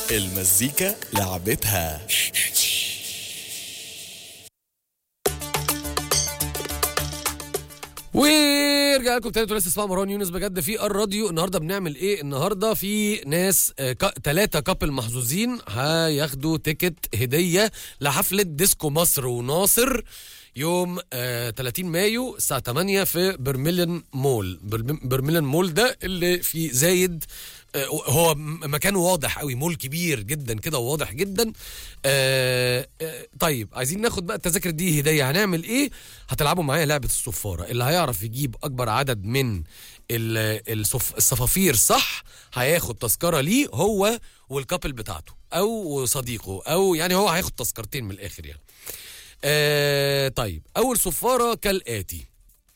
المزيكا لعبتها ورجع لكم تاني ولسه اسمها مروان يونس بجد في الراديو النهارده بنعمل ايه النهارده في ناس ثلاثة كابل محظوظين هياخدوا تيكت هديه لحفله ديسكو مصر وناصر يوم آه 30 مايو الساعه 8 في برميليون مول برم- برميليون مول ده اللي في زايد آه، هو م- مكانه واضح قوي مول كبير جدا كده وواضح جدا آه آه طيب عايزين ناخد بقى التذاكر دي هديه هنعمل ايه هتلعبوا معايا لعبه الصفاره اللي هيعرف يجيب اكبر عدد من ال- الصف الصفافير صح هياخد تذكره ليه هو والكابل بتاعته او صديقه او يعني هو هياخد تذكرتين من الاخر يعني آه طيب اول صفاره كالاتي